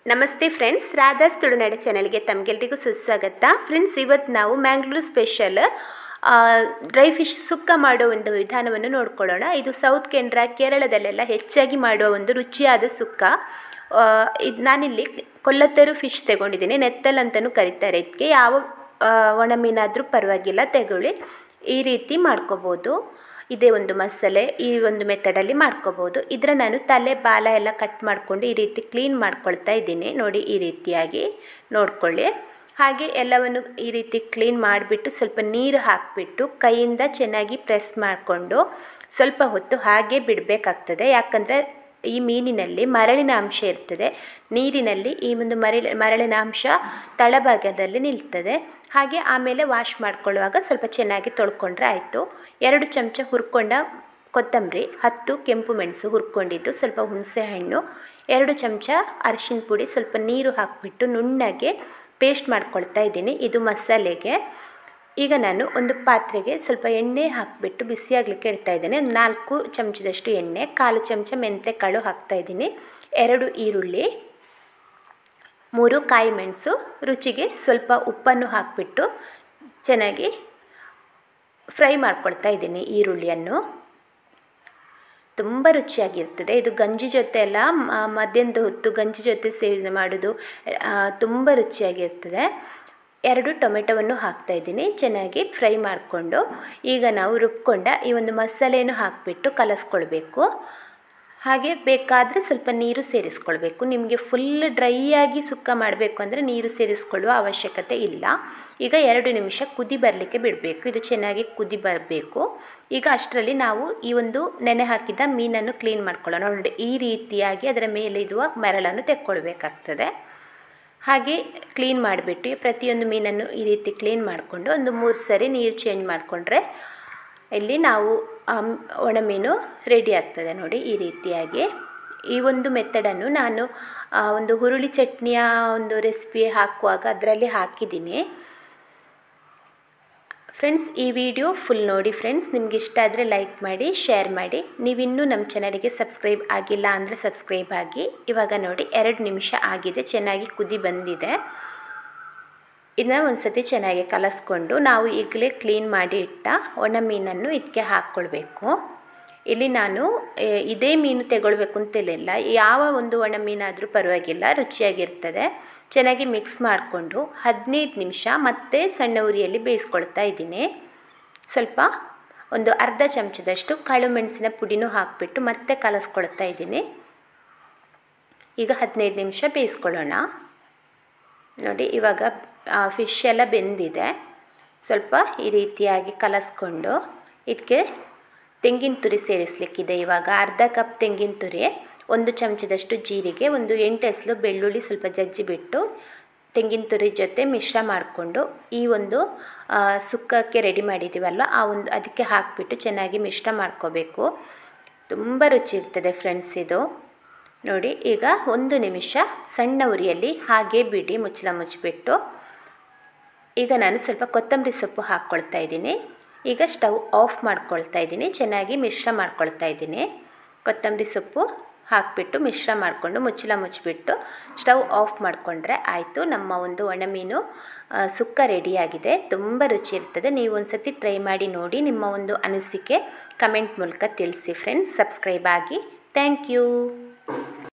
ನಮಸ್ತೆ ಫ್ರೆಂಡ್ಸ್ ರಾಧಾಸ್ ತುಳುನಾಡು ಚಾನಲ್ಗೆ ತಮಗೆಲ್ರಿಗೂ ಸುಸ್ವಾಗತ ಫ್ರೆಂಡ್ಸ್ ಇವತ್ತು ನಾವು Mangalore special dry fish sukka ಮಾಡೋ ಒಂದು ವಿಧಾನವನ್ನು ನೋಡ್ಕೊಳ್ಳೋಣ ಇದು ಸೌತ್ ಕೆನರಾ ಕೇರಳದಲ್ಲೆಲ್ಲ ಹೆಚ್ಚಾಗಿ ಮಾಡುವ ಒಂದು ರುಚಿಯಾದ ಸುಕ್ಕ ಇದು ನಾನಿಲ್ಲಿ ಕೊಲ್ಲತ್ತರು ಫಿಶ್ ತಗೊಂಡಿದ್ದೀನಿ ನೆತ್ತಲ್ ಅಂತಲೂ ಕರೀತಾರೆ ಇದಕ್ಕೆ ಯಾವ ಆ, ಒಣ ಮೀನಾದರೂ ಪರವಾಗಿಲ್ಲ ತಗೊಳ್ಳಿ ಈ ರೀತಿ ಮಾಡ್ಕೋಬೋದು ಇದೇ ಒಂದು ಮಸಾಲೆ ಈ ಒಂದು ಮೆಥಡಲ್ಲಿ ಮಾಡ್ಕೋಬೋದು ಇದರ ನಾನು ತಲೆ ಬಾಲ ಎಲ್ಲ ಕಟ್ ಮಾಡಿಕೊಂಡು ಈ ರೀತಿ ಕ್ಲೀನ್ ಮಾಡ್ಕೊಳ್ತಾ ಇದ್ದೀನಿ ನೋಡಿ ಈ ರೀತಿಯಾಗಿ ನೋಡ್ಕೊಳ್ಳಿ ಹಾಗೆ ಎಲ್ಲವನ್ನು ಈ ರೀತಿ ಕ್ಲೀನ್ ಮಾಡಿಬಿಟ್ಟು ಸ್ವಲ್ಪ ನೀರು ಹಾಕಿಬಿಟ್ಟು ಕೈಯಿಂದ ಚೆನ್ನಾಗಿ ಪ್ರೆಸ್ ಮಾಡಿಕೊಂಡು ಸ್ವಲ್ಪ ಹೊತ್ತು ಹಾಗೆ ಬಿಡಬೇಕಾಗ್ತದೆ ಯಾಕಂದರೆ ಈ ಮೀನಿನಲ್ಲಿ ಮರಳಿನ ಅಂಶ ಇರ್ತದೆ ನೀರಿನಲ್ಲಿ ಈ ಒಂದು ಮರಳಿ ಮರಳಿನ ಅಂಶ ತಳಭಾಗದಲ್ಲಿ ನಿಲ್ತದೆ ಹಾಗೆ ಆಮೇಲೆ ವಾಶ್ ಮಾಡ್ಕೊಳ್ಳುವಾಗ ಸ್ವಲ್ಪ ಚೆನ್ನಾಗಿ ತೊಳ್ಕೊಂಡ್ರೆ ಆಯಿತು ಎರಡು ಚಮಚ ಹುರ್ಕೊಂಡ ಕೊತ್ತಂಬರಿ ಹತ್ತು ಕೆಂಪು ಮೆಣಸು ಹುರ್ಕೊಂಡಿದ್ದು ಸ್ವಲ್ಪ ಹುಣಸೆ ಹಣ್ಣು ಎರಡು ಚಮಚ ಅರಿಶಿನ ಪುಡಿ ಸ್ವಲ್ಪ ನೀರು ಹಾಕಿಬಿಟ್ಟು ನುಣ್ಣಗೆ ಪೇಸ್ಟ್ ಮಾಡ್ಕೊಳ್ತಾ ಇದ್ದೀನಿ ಇದು ಮಸಾಲೆಗೆ ಈಗ ನಾನು ಒಂದು ಪಾತ್ರೆಗೆ ಸ್ವಲ್ಪ ಎಣ್ಣೆ ಹಾಕಿಬಿಟ್ಟು ಬಿಸಿಯಾಗಲಿಕ್ಕೆ ಇಡ್ತಾ ಇದ್ದೇನೆ ನಾಲ್ಕು ಚಮಚದಷ್ಟು ಎಣ್ಣೆ ಕಾಲು ಚಮಚ ಮೆಂತೆ ಕಾಳು ಹಾಕ್ತಾ ಇದ್ದೀನಿ ಎರಡು ಈರುಳ್ಳಿ ಮೂರು ಕಾಯಿ ಮೆಣಸು ರುಚಿಗೆ ಸ್ವಲ್ಪ ಉಪ್ಪನ್ನು ಹಾಕಿಬಿಟ್ಟು ಚೆನ್ನಾಗಿ ಫ್ರೈ ಮಾಡ್ಕೊಳ್ತಾ ಇದ್ದೀನಿ ಈರುಳ್ಳಿಯನ್ನು ತುಂಬ ರುಚಿಯಾಗಿರ್ತದೆ ಇದು ಗಂಜಿ ಜೊತೆ ಎಲ್ಲ ಮ- ಮಧ್ಯಾಹ್ನದ ಹೊತ್ತು ಗಂಜಿ ಜೊತೆ ಸೇವನೆ ಮಾಡೋದು ಆ, ತುಂಬ ರುಚಿಯಾಗಿರ್ತದೆ ಎರಡು ಟೊಮೆಟೊವನ್ನು ಹಾಕ್ತಾ ಇದ್ದೀನಿ ಚೆನ್ನಾಗಿ ಫ್ರೈ ಮಾಡಿಕೊಂಡು ಈಗ ನಾವು ರುಬ್ಕೊಂಡ ಈ ಒಂದು ಮಸಾಲೆಯನ್ನು ಹಾಕಿಬಿಟ್ಟು ಕಲಸ್ಕೊಳ್ಬೇಕು ಹಾಗೆ ಬೇಕಾದರೆ ಸ್ವಲ್ಪ ನೀರು ಸೇರಿಸ್ಕೊಳ್ಬೇಕು ನಿಮಗೆ ಫುಲ್ ಡ್ರೈ ಆಗಿ ಸುಕ್ಕ ಮಾಡಬೇಕು ಅಂದರೆ ನೀರು ಸೇರಿಸ್ಕೊಳ್ಳುವ ಅವಶ್ಯಕತೆ ಇಲ್ಲ ಈಗ ಎರಡು ನಿಮಿಷ ಕುದಿ ಬರಲಿಕ್ಕೆ ಬಿಡಬೇಕು ಇದು ಚೆನ್ನಾಗಿ ಕುದಿ ಬರಬೇಕು ಈಗ ಅಷ್ಟರಲ್ಲಿ ನಾವು ಈ ಒಂದು ನೆನೆ ಹಾಕಿದ ಮೀನನ್ನು ಕ್ಲೀನ್ ಮಾಡ್ಕೊಳ್ಳೋಣ ನೋಡಿ ಈ ರೀತಿಯಾಗಿ ಅದರ ಮೇಲೆ ಇರುವ ಮರಳನ್ನು ತೆಕ್ಕೊಳ್ಬೇಕಾಗ್ತದೆ ಹಾಗೆ ಕ್ಲೀನ್ ಮಾಡಿಬಿಟ್ಟು ಪ್ರತಿಯೊಂದು ಮೀನನ್ನು ಈ ರೀತಿ ಕ್ಲೀನ್ ಮಾಡಿಕೊಂಡು ಒಂದು ಮೂರು ಸರಿ ನೀರು ಚೇಂಜ್ ಮಾಡಿಕೊಂಡ್ರೆ ಇಲ್ಲಿ ನಾವು ಆಮ್, ಒಣಮೀನು ರೆಡಿ ಆಗ್ತದೆ ನೋಡಿ ಈ ರೀತಿಯಾಗಿ ಈ ಒಂದು ಮೆಥಡನ್ನು ನಾನು ಆ, ಒಂದು ಹುರುಳಿ ಚಟ್ನಿಯ ಒಂದು ರೆಸಿಪಿ ಹಾಕುವಾಗ ಅದರಲ್ಲಿ ಹಾಕಿದ್ದೀನಿ ಫ್ರೆಂಡ್ಸ್ ಈ ವಿಡಿಯೋ ಫುಲ್ ನೋಡಿ ಫ್ರೆಂಡ್ಸ್ ನಿಮ್ಗೆ ಇಷ್ಟ ಆದರೆ ಲೈಕ್ ಮಾಡಿ ಶೇರ್ ಮಾಡಿ ನೀವಿನ್ನೂ ನಮ್ಮ ಚಾನಲಿಗೆ ಸಬ್ಸ್ಕ್ರೈಬ್ ಆಗಿಲ್ಲ ಅಂದರೆ ಸಬ್ಸ್ಕ್ರೈಬ್ ಆಗಿ ಇವಾಗ ನೋಡಿ ಎರಡು ನಿಮಿಷ ಆಗಿದೆ ಚೆನ್ನಾಗಿ ಕುದಿ ಬಂದಿದೆ ಇದನ್ನ ಒಂದು ಸತಿ ಚೆನ್ನಾಗಿ ಕಲಸ್ಕೊಂಡು ನಾವು ಈಗಲೇ ಕ್ಲೀನ್ ಮಾಡಿ ಇಟ್ಟ ಒಣ ಮೀನನ್ನು ಇದಕ್ಕೆ ಹಾಕ್ಕೊಳ್ಬೇಕು ಇಲ್ಲಿ ನಾನು ಏ, ಇದೇ ಮೀನು ತಗೊಳ್ಬೇಕು ಅಂತಿಲ್ಲ ಯಾವ ಒಂದು ಒಣ ಮೀನಾದರೂ ಪರವಾಗಿಲ್ಲ ರುಚಿಯಾಗಿರ್ತದೆ ಚೆನ್ನಾಗಿ ಮಿಕ್ಸ್ ಮಾಡಿಕೊಂಡು ಹದಿನೈದು ನಿಮಿಷ ಮತ್ತೆ ಸಣ್ಣ ಉರಿಯಲ್ಲಿ ಬೇಯಿಸ್ಕೊಳ್ತಾ ಇದ್ದೀನಿ ಸ್ವಲ್ಪ ಒಂದು ಅರ್ಧ ಚಮಚದಷ್ಟು ಕಾಳು ಮೆಣಸಿನ ಪುಡಿನೂ ಹಾಕಿಬಿಟ್ಟು ಮತ್ತೆ ಕಲಸ್ಕೊಳ್ತಾ ಇದ್ದೀನಿ ಈಗ ಹದಿನೈದು ನಿಮಿಷ ಬೇಯಿಸ್ಕೊಳ್ಳೋಣ ನೋಡಿ ಇವಾಗ ಫಿಶ್ ಎಲ್ಲ ಬೆಂದಿದೆ ಸ್ವಲ್ಪ ಈ ರೀತಿಯಾಗಿ ಕಲಸ್ಕೊಂಡು ಇದಕ್ಕೆ ತೆಂಗಿನ ತುರಿ ಸೇರಿಸಲಿಕ್ಕಿದೆ ಇವಾಗ ಅರ್ಧ ಕಪ್ ತೆಂಗಿನ ತುರಿ ಒಂದು ಚಮಚದಷ್ಟು ಜೀರಿಗೆ ಒಂದು ಎಂಟು ಎಸಲು ಬೆಳ್ಳುಳ್ಳಿ ಸ್ವಲ್ಪ ಜಜ್ಜಿ ಬಿಟ್ಟು ತೆಂಗಿನ ತುರಿ ಜೊತೆ ಮಿಶ್ರ ಮಾಡಿಕೊಂಡು ಈ ಒಂದು ಆ, ಸುಕ್ಕಕ್ಕೆ ರೆಡಿ ಮಾಡಿದ್ದೀವಲ್ಲ ಆ ಒಂದು ಅದಕ್ಕೆ ಹಾಕಿಬಿಟ್ಟು ಚೆನ್ನಾಗಿ ಮಿಶ್ರ ಮಾಡ್ಕೋಬೇಕು ತುಂಬ ರುಚಿ ಇರ್ತದೆ ಫ್ರೆಂಡ್ಸ್ ಇದು ನೋಡಿ ಈಗ ಒಂದು ನಿಮಿಷ ಸಣ್ಣ ಉರಿಯಲ್ಲಿ ಹಾಗೆ ಬಿಡಿ ಮುಚ್ಚಳ ಮುಚ್ಚಿಬಿಟ್ಟು ಈಗ ನಾನು ಸ್ವಲ್ಪ ಕೊತ್ತಂಬರಿ ಸೊಪ್ಪು ಹಾಕ್ಕೊಳ್ತಾ ಇದ್ದೀನಿ ಈಗ ಸ್ಟವ್ ಆಫ್ ಮಾಡ್ಕೊಳ್ತಾ ಇದ್ದೀನಿ ಚೆನ್ನಾಗಿ ಮಿಶ್ರ ಮಾಡ್ಕೊಳ್ತಾ ಇದ್ದೀನಿ ಕೊತ್ತಂಬರಿ ಸೊಪ್ಪು ಹಾಕಿಬಿಟ್ಟು ಮಿಶ್ರ ಮಾಡಿಕೊಂಡು ಮುಚ್ಚಳ ಮುಚ್ಚಿಬಿಟ್ಟು ಸ್ಟವ್ ಆಫ್ ಮಾಡಿಕೊಂಡ್ರೆ ಆಯಿತು ನಮ್ಮ ಒಂದು ಒಣಮೀನು ಆ, ಸುಕ್ಕ ರೆಡಿಯಾಗಿದೆ ತುಂಬ ರುಚಿ ಇರ್ತದೆ ನೀವು ಒಂದು ಸತಿ ಟ್ರೈ ಮಾಡಿ ನೋಡಿ ನಿಮ್ಮ ಒಂದು ಅನಿಸಿಕೆ ಕಮೆಂಟ್ ಮೂಲಕ ತಿಳಿಸಿ ಫ್ರೆಂಡ್ಸ್ ಸಬ್ಸ್ಕ್ರೈಬ್ ಆಗಿ ಥ್ಯಾಂಕ್ ಯು